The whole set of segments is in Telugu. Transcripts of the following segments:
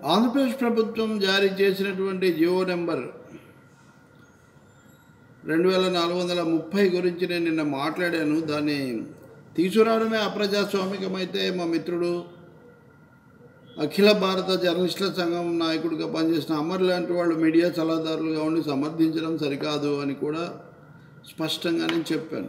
ఆంధ్రప్రదేశ్ ప్రభుత్వం జారీ చేసినటువంటి జియో నెంబర్ రెండు వేల నాలుగు వందల ముప్పై గురించి నేను నిన్న మాట్లాడాను దాన్ని తీసుకురావడమే అప్రజాస్వామికమైతే మా మిత్రుడు అఖిల భారత జర్నలిస్టుల సంఘం నాయకుడిగా పనిచేసిన అమర్ లాంటి వాళ్ళు మీడియా సలహాదారులుగా ఉండి సమర్థించడం సరికాదు అని కూడా స్పష్టంగా నేను చెప్పాను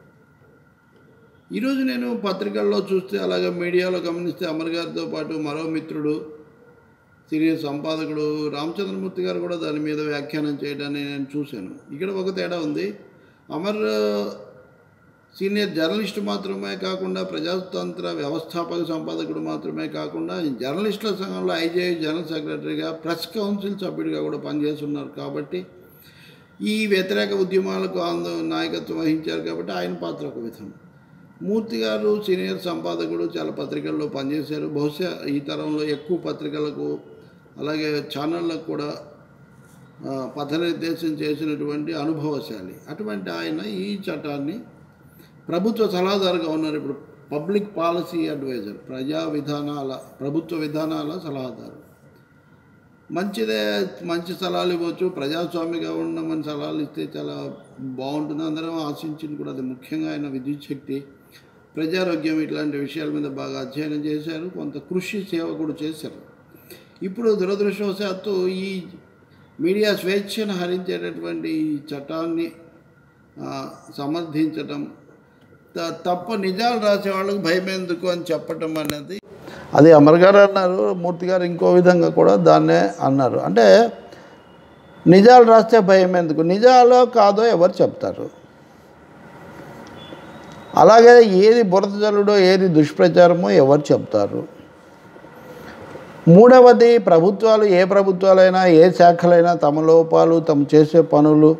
ఈరోజు నేను పత్రికల్లో చూస్తే అలాగే మీడియాలో గమనిస్తే అమర్ గారితో పాటు మరో మిత్రుడు సీనియర్ సంపాదకుడు రామచంద్రమూర్తి గారు కూడా దాని మీద వ్యాఖ్యానం చేయడాన్ని నేను చూశాను ఇక్కడ ఒక తేడా ఉంది అమర్ సీనియర్ జర్నలిస్ట్ మాత్రమే కాకుండా ప్రజాతంత్ర వ్యవస్థాపక సంపాదకుడు మాత్రమే కాకుండా జర్నలిస్టుల సంఘంలో ఐజేఐ జనరల్ సెక్రటరీగా ప్రెస్ కౌన్సిల్ సభ్యుడిగా కూడా పనిచేస్తున్నారు కాబట్టి ఈ వ్యతిరేక ఉద్యమాలకు ఆందో నాయకత్వం వహించారు కాబట్టి ఆయన పాత్ర ఒక విధం మూర్తి గారు సీనియర్ సంపాదకుడు చాలా పత్రికల్లో పనిచేశారు బహుశా ఈ తరంలో ఎక్కువ పత్రికలకు అలాగే ఛానళ్ళకు కూడా ఆ, పథనిర్దేశం చేసినటువంటి అనుభవశాలి అటువంటి ఆయన ఈ చట్టాన్ని ప్రభుత్వ సలహాదారుగా ఉన్నారు ఇప్పుడు పబ్లిక్ పాలసీ అడ్వైజర్ ప్రజా విధానాల ప్రభుత్వ విధానాల సలహాదారు మంచిదే మంచి సలహాలు ఇవ్వచ్చు ప్రజాస్వామిగా ఉండమని సలహాలు ఇస్తే చాలా బాగుంటుంది అందరం ఆశించింది కూడా అది ముఖ్యంగా ఆయన విద్యుత్ శక్తి ప్రజారోగ్యం ఇట్లాంటి విషయాల మీద బాగా అధ్యయనం చేశారు కొంత కృషి సేవ కూడా చేశారు ఇప్పుడు దురదృష్టవశాత్తు ఈ మీడియా స్వేచ్ఛను హరించేటటువంటి ఈ చట్టాన్ని ఆ, సమర్థించటం త- తప్ప నిజాలు రాసే వాళ్ళకి భయం ఎందుకు అని చెప్పటం అనేది అది అమర్ గారు అన్నారు మూర్తి గారు ఇంకో విధంగా కూడా దాన్నే అన్నారు అంటే నిజాలు రాస్తే భయం ఎందుకు నిజాలో కాదో ఎవరు చెప్తారు అలాగే ఏది బురద జల్లుడో ఏది దుష్ప్రచారమో ఎవరు చెప్తారు మూడవది ప్రభుత్వాలు ఏ ప్రభుత్వాలైనా ఏ శాఖలైనా తమ లోపాలు తమ చేసే పనులు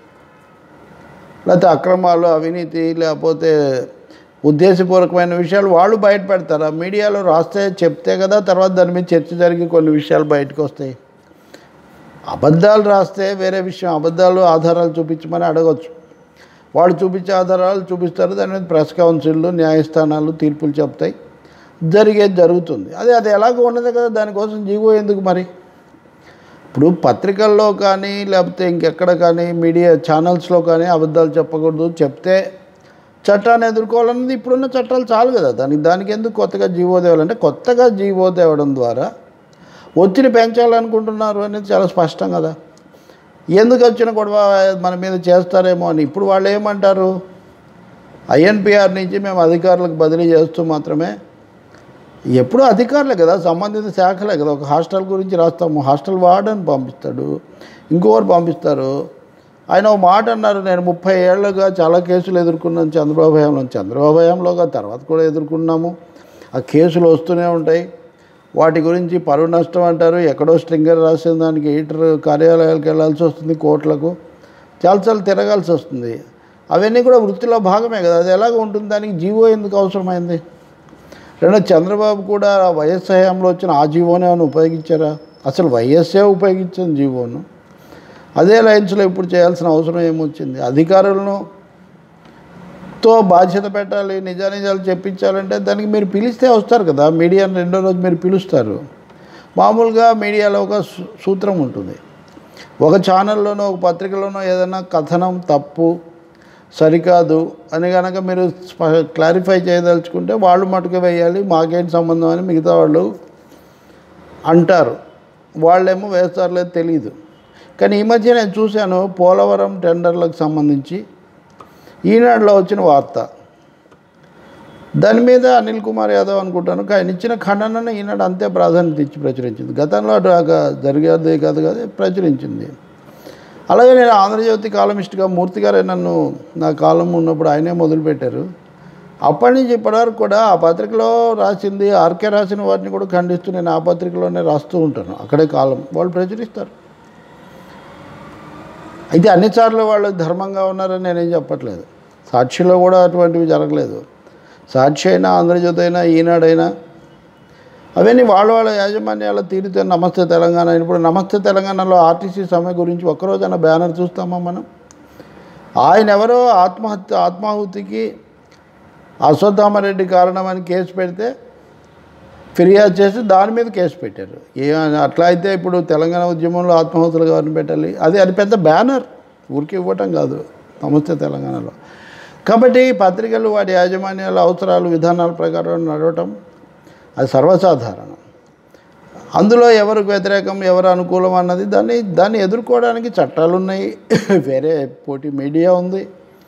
లేకపోతే అక్రమాలు అవినీతి లేకపోతే ఉద్దేశపూర్వకమైన విషయాలు వాళ్ళు బయట పెడతారు మీడియాలో రాస్తే చెప్తే కదా తర్వాత దాని మీద చర్చ జరిగి కొన్ని విషయాలు బయటకు వస్తాయి అబద్ధాలు రాస్తే వేరే విషయం అబద్ధాలు ఆధారాలు చూపించమని అడగచ్చు వాళ్ళు చూపించే ఆధారాలు చూపిస్తారు దాని మీద ప్రెస్ కౌన్సిళ్ళు న్యాయస్థానాలు తీర్పులు చెప్తాయి జరిగేది జరుగుతుంది అదే అది ఎలాగో ఉన్నది కదా దానికోసం జీవో ఎందుకు మరి ఇప్పుడు పత్రికల్లో కానీ లేకపోతే ఇంకెక్కడ కానీ మీడియా ఛానల్స్లో కానీ అబద్ధాలు చెప్పకూడదు చెప్తే చట్టాన్ని ఎదుర్కోవాలన్నది ఇప్పుడున్న చట్టాలు చాలు కదా దానికి దానికి ఎందుకు కొత్తగా జీవో తేవాలంటే కొత్తగా జీవో తేవడం ద్వారా ఒత్తిడి పెంచాలనుకుంటున్నారు అనేది చాలా స్పష్టం కదా ఎందుకు వచ్చిన గొడవ మన మీద చేస్తారేమో అని ఇప్పుడు వాళ్ళు ఏమంటారు ఐఎన్పిఆర్ నుంచి మేము అధికారులకు బదిలీ చేస్తూ మాత్రమే ఎప్పుడూ అధికారులే కదా సంబంధిత శాఖలే కదా ఒక హాస్టల్ గురించి రాస్తాము హాస్టల్ వార్డెన్ పంపిస్తాడు ఇంకొకరు పంపిస్తారు ఆయన ఒక మాట అన్నారు నేను ముప్పై ఏళ్ళుగా చాలా కేసులు ఎదుర్కొన్నాను చంద్రబాబు హయాంలో చంద్రబాబు హయాంలోగా తర్వాత కూడా ఎదుర్కొన్నాము ఆ కేసులు వస్తూనే ఉంటాయి వాటి గురించి పరువు నష్టం అంటారు ఎక్కడో స్ట్రింగర్ రాసిన దానికి ఎడిటర్ కార్యాలయాలకు వెళ్ళాల్సి వస్తుంది కోర్టులకు చాలా చాలా తిరగాల్సి వస్తుంది అవన్నీ కూడా వృత్తిలో భాగమే కదా అది ఎలాగ ఉంటుంది దానికి జీవో ఎందుకు అవసరమైంది రెండో చంద్రబాబు కూడా వైఎస్ హయాంలో వచ్చిన ఆ జీవోనే ఏమైనా ఉపయోగించారా అసలు వైఎస్ఏ ఉపయోగించిన జీవోను అదే లైన్స్లో ఇప్పుడు చేయాల్సిన అవసరం ఏమొచ్చింది అధికారులను తో బాధ్యత పెట్టాలి నిజానిజాలు చెప్పించాలంటే దానికి మీరు పిలిస్తే వస్తారు కదా మీడియాని రెండో రోజు మీరు పిలుస్తారు మామూలుగా మీడియాలో ఒక సూ- సూత్రం ఉంటుంది ఒక ఛానల్లోనో ఒక పత్రికలోనో ఏదైనా కథనం తప్పు సరికాదు అని కనుక మీరు స్ప- క్లారిఫై చేయదలుచుకుంటే వాళ్ళు మటుకు వేయాలి మాకేంటి సంబంధం అని మిగతా వాళ్ళు అంటారు వాళ్ళేమో వేస్తారు లేదు తెలియదు కానీ ఈ మధ్య నేను చూశాను పోలవరం టెండర్లకు సంబంధించి ఈనాడులో వచ్చిన వార్త దాని మీద అనిల్ కుమార్ యాదవ్ అనుకుంటాను ఆయన ఇచ్చిన ఖండనను ఈనాడు అంతే ప్రాధాన్యత ఇచ్చి ప్రచురించింది గతంలో అటు ఆ జరిగేది కాదు కదా ప్రచురించింది అలాగే నేను ఆంధ్రజ్యోతి కాలమిస్ట్గా మూర్తి గారే నన్ను నా కాలం ఉన్నప్పుడు ఆయనే మొదలుపెట్టారు అప్పటి నుంచి ఇప్పటివరకు కూడా ఆ పత్రికలో రాసింది ఆర్కే రాసిన వాటిని కూడా ఖండిస్తూ నేను ఆ పత్రికలోనే రాస్తూ ఉంటాను అక్కడే కాలం వాళ్ళు ప్రచురిస్తారు అయితే అన్నిసార్లు వాళ్ళు ధర్మంగా ఉన్నారని నేనేం చెప్పట్లేదు సాక్షిలో కూడా అటువంటివి జరగలేదు సాక్షి అయినా ఆంధ్రజ్యోతి అయినా ఈనాడైనా అవన్నీ వాళ్ళ వాళ్ళ యాజమాన్యాల తీరితే నమస్తే తెలంగాణ ఇప్పుడు నమస్తే తెలంగాణలో ఆర్టీసీ సమ్మె గురించి ఒక్కరోజైనా బ్యానర్ చూస్తామా మనం ఆయన ఎవరో ఆత్మహత్య ఆత్మాహుతికి అశ్వత్థామరెడ్డి కారణమని కేసు పెడితే ఫిర్యాదు చేసి దాని మీద కేసు పెట్టారు ఏ అట్లా అయితే ఇప్పుడు తెలంగాణ ఉద్యమంలో ఆత్మహత్యలు గారిని పెట్టాలి అది అది పెద్ద బ్యానర్ ఊరికి ఇవ్వటం కాదు నమస్తే తెలంగాణలో కాబట్టి పత్రికలు వాటి యాజమాన్యాల అవసరాలు విధానాల ప్రకారం నడవటం అది సర్వసాధారణం అందులో ఎవరికి వ్యతిరేకం ఎవరు అనుకూలం అన్నది దాన్ని దాన్ని ఎదుర్కోవడానికి చట్టాలు ఉన్నాయి వేరే పోటీ మీడియా ఉంది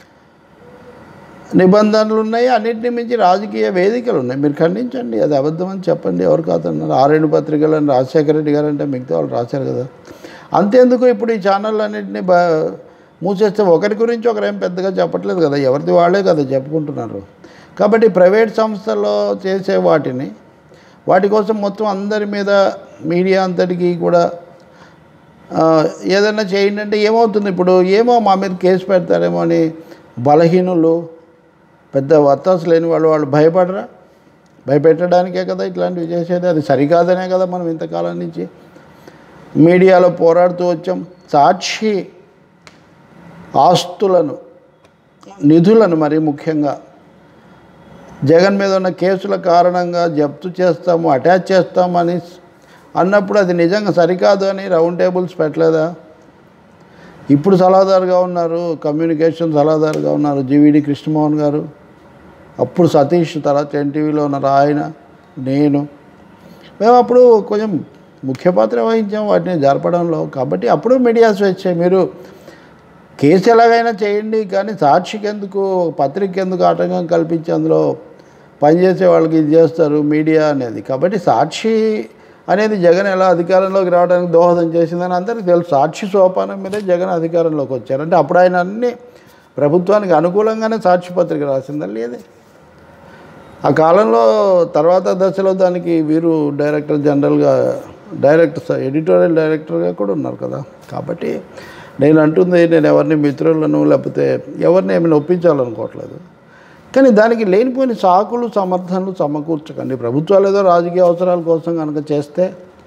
నిబంధనలు ఉన్నాయి అన్నింటినీ మించి రాజకీయ వేదికలు ఉన్నాయి మీరు ఖండించండి అది అబద్ధం అని చెప్పండి ఎవరు కాదన్నారు ఆరేడు పత్రికలని రాజశేఖర రెడ్డి గారు అంటే మిగతా వాళ్ళు రాశారు కదా అంతేందుకు ఇప్పుడు ఈ ఛానల్ అన్నింటినీ బా మూసేస్తే ఒకరి గురించి ఒకరు ఏం పెద్దగా చెప్పట్లేదు కదా ఎవరిది వాళ్ళే కదా చెప్పుకుంటున్నారు కాబట్టి ప్రైవేట్ సంస్థల్లో చేసే వాటిని వాటి కోసం మొత్తం అందరి మీద మీడియా అంతటికీ కూడా ఆ, ఏదైనా చేయండి అంటే ఏమవుతుంది ఇప్పుడు ఏమో మా మీద కేసు పెడతారేమో అని బలహీనులు పెద్ద వత్తాసు లేని వాళ్ళు వాళ్ళు భయపడరా భయపెట్టడానికే కదా ఇట్లాంటివి చేసేది అది సరికాదనే కదా మనం ఇంతకాలం నుంచి మీడియాలో పోరాడుతూ వచ్చాం సాక్షి ఆస్తులను నిధులను మరి ముఖ్యంగా జగన్ మీద ఉన్న కేసుల కారణంగా జప్తు చేస్తాము అటాచ్ చేస్తామని అన్నప్పుడు అది నిజంగా సరికాదు అని రౌండ్ టేబుల్స్ పెట్టలేదా ఇప్పుడు సలహాదారుగా ఉన్నారు కమ్యూనికేషన్ సలహాదారుగా ఉన్నారు జీవీడి కృష్ణమోహన్ గారు అప్పుడు సతీష్ తర్వాత ఎన్టీవీలో ఉన్నారు ఆయన నేను మేము అప్పుడు కొంచెం ముఖ్య పాత్ర వహించాం వాటిని జరపడంలో కాబట్టి అప్పుడు మీడియా స్వేచ్ఛ మీరు కేసు ఎలాగైనా చేయండి కానీ సాక్షికి ఎందుకు పత్రిక ఎందుకు ఆటంకం కల్పించి అందులో పనిచేసే వాళ్ళకి ఇది చేస్తారు మీడియా అనేది కాబట్టి సాక్షి అనేది జగన్ ఎలా అధికారంలోకి రావడానికి దోహదం చేసిందని అందరికీ తెలుసు సాక్షి సోపానం మీదే జగన్ అధికారంలోకి వచ్చారు అంటే అప్పుడు ఆయన అన్ని ప్రభుత్వానికి అనుకూలంగానే సాక్షి పత్రిక రాసిందా లేదే ఆ కాలంలో తర్వాత దశలో దానికి వీరు డైరెక్టర్ జనరల్గా డైరెక్టర్ ఎడిటోరియల్ డైరెక్టర్గా కూడా ఉన్నారు కదా కాబట్టి నేను అంటుంది నేను ఎవరిని మిత్రులను లేకపోతే ఎవరిని ఏమైనా ఒప్పించాలనుకోవట్లేదు కానీ దానికి లేనిపోయిన సాకులు సమర్థనలు సమకూర్చకండి ప్రభుత్వాలు ఏదో రాజకీయ అవసరాల కోసం కనుక చేస్తే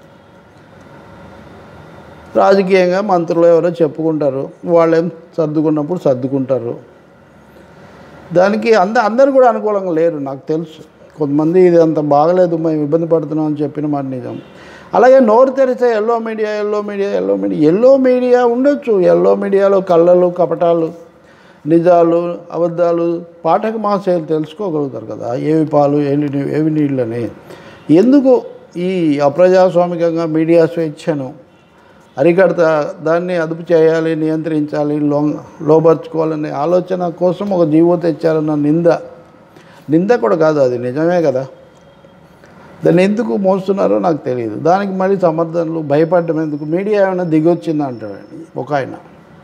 రాజకీయంగా మంత్రులు ఎవరో చెప్పుకుంటారు వాళ్ళేం సర్దుకున్నప్పుడు సర్దుకుంటారు దానికి అంద అందరు కూడా అనుకూలంగా లేరు నాకు తెలుసు కొంతమంది ఇది అంత బాగలేదు మేము ఇబ్బంది పడుతున్నాం అని చెప్పిన మాట నిజం అలాగే నోరు తెరిస్తే yellow media yellow media yellow media yellow media ఉండొచ్చు ఎల్లో మీడియాలో కళ్ళలు కపటాలు నిజాలు అబద్ధాలు పాఠక మహాశయులు తెలుసుకోగలుగుతారు కదా ఏవి పాలు ఏవి నీ- ఏవి నీళ్ళని ఎందుకు ఈ అప్రజాస్వామికంగా మీడియా స్వేచ్ఛను అరికడతా దాన్ని అదుపు చేయాలి నియంత్రించాలి లో లోపరుచుకోవాలనే ఆలోచన కోసం ఒక జీవో తెచ్చారన్న నింద నింద కూడా కాదు అది నిజమే కదా దాన్ని ఎందుకు మోస్తున్నారో నాకు తెలియదు దానికి మళ్ళీ సమర్థనలు భయపడడం ఎందుకు మీడియా ఏమైనా దిగొచ్చింది అంటాడు ఒక ఆయన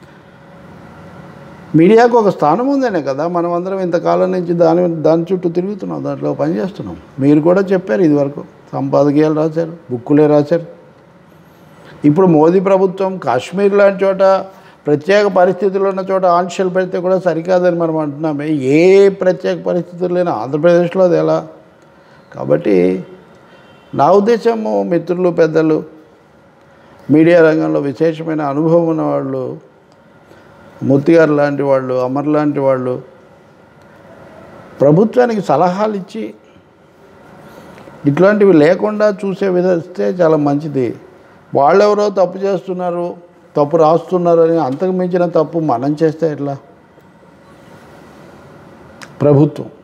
మీడియాకు ఒక స్థానం ఉందనే కదా మనం అందరం ఇంతకాలం నుంచి దాని దాని చుట్టూ తిరుగుతున్నాం దాంట్లో పనిచేస్తున్నాం మీరు కూడా చెప్పారు ఇదివరకు సంపాదకీయాలు రాశారు బుక్కులే రాశారు ఇప్పుడు మోదీ ప్రభుత్వం కాశ్మీర్ లాంటి చోట ప్రత్యేక పరిస్థితులు ఉన్న చోట ఆంక్షలు పెడితే కూడా సరికాదని మనం అంటున్నామే ఏ ప్రత్యేక పరిస్థితులు లేని ఆంధ్రప్రదేశ్లో అది ఎలా కాబట్టి నా ఉద్దేశము మిత్రులు పెద్దలు మీడియా రంగంలో విశేషమైన అనుభవం ఉన్న వాళ్ళు మూర్తి గారు లాంటి వాళ్ళు అమర్ లాంటి వాళ్ళు ప్రభుత్వానికి సలహాలు ఇచ్చి ఇట్లాంటివి లేకుండా చూసే విధిస్తే చాలా మంచిది వాళ్ళెవరో తప్పు చేస్తున్నారు తప్పు రాస్తున్నారు అని అంతకు మించిన తప్పు మనం చేస్తే ఎట్లా ప్రభుత్వం